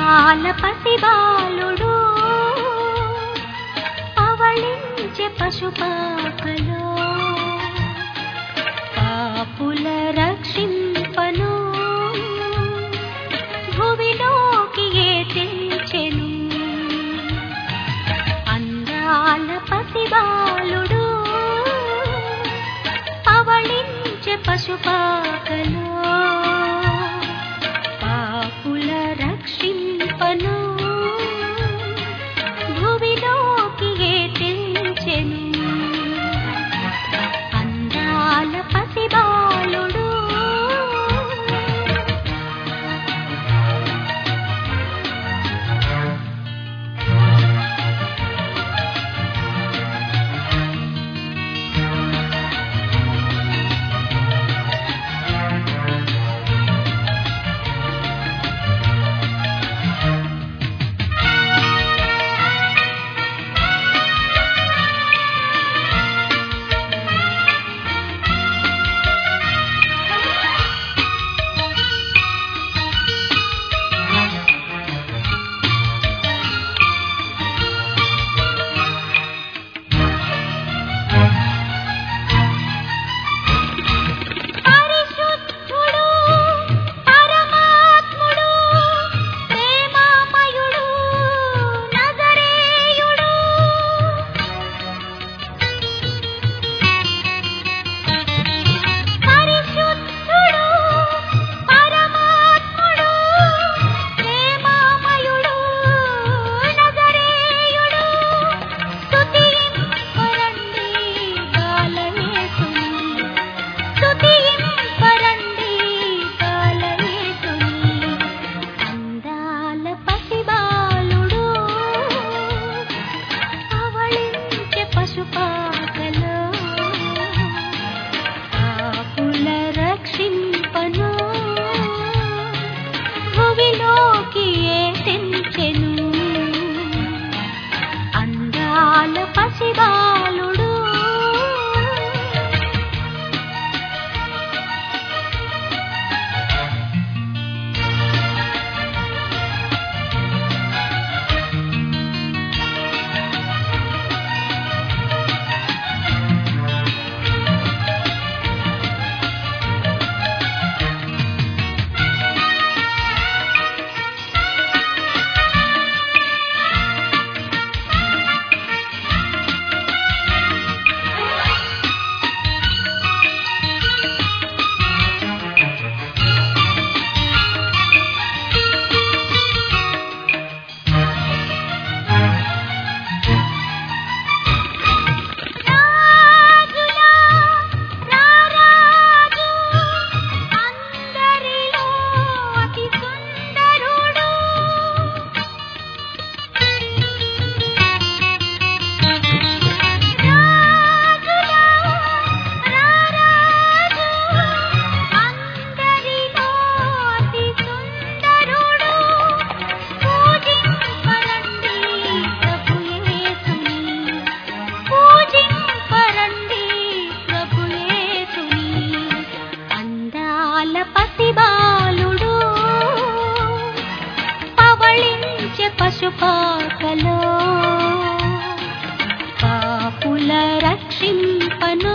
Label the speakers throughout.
Speaker 1: అందాల పసిబాలుడు పవళించే పశుపాకలో పాపుల రక్షింపను భువిలోకి ఏ తెంచెను అందాల పసిబాలుడు పవళించే పశుపాకలో పాపుల రక్షింపను భువిలోకి ఏ తెంచెను అందాల పసిబాలుడు పరిశుద్ధుడు పరమాత్ముడు ప్రేమామయుడు నజరేయుడు పరిశుద్ధుడు పరమాత్ముడు ప్రేమామయుడు నజరేయుడు స్తుతింపరండి బాలయేసుని స్తుతింపరండి బాలయేసుని అందాల పసిబాలుడు అవళించే పశుపాకలో పాపుల రక్షింపను భువిలోకి ఏ తెంచెను అందాల పసిబాలుడు రాజులా రారాజు అందరిలో అతి సుందరుడు రాజులా రారాజు అందరిలో అతి సుందరుడు పూజింపరండి ప్రభు యేసుని పూజింపరండి ప్రభు యేసుని అందాల పసిబాలుడు పవళించే పశుపాకలో పాపుల రక్షింపను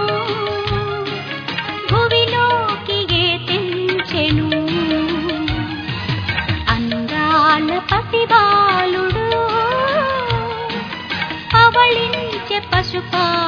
Speaker 1: భువిలోకి ఏ తెంచెను అందాల పసిబాలుడు పవళించే పశుపా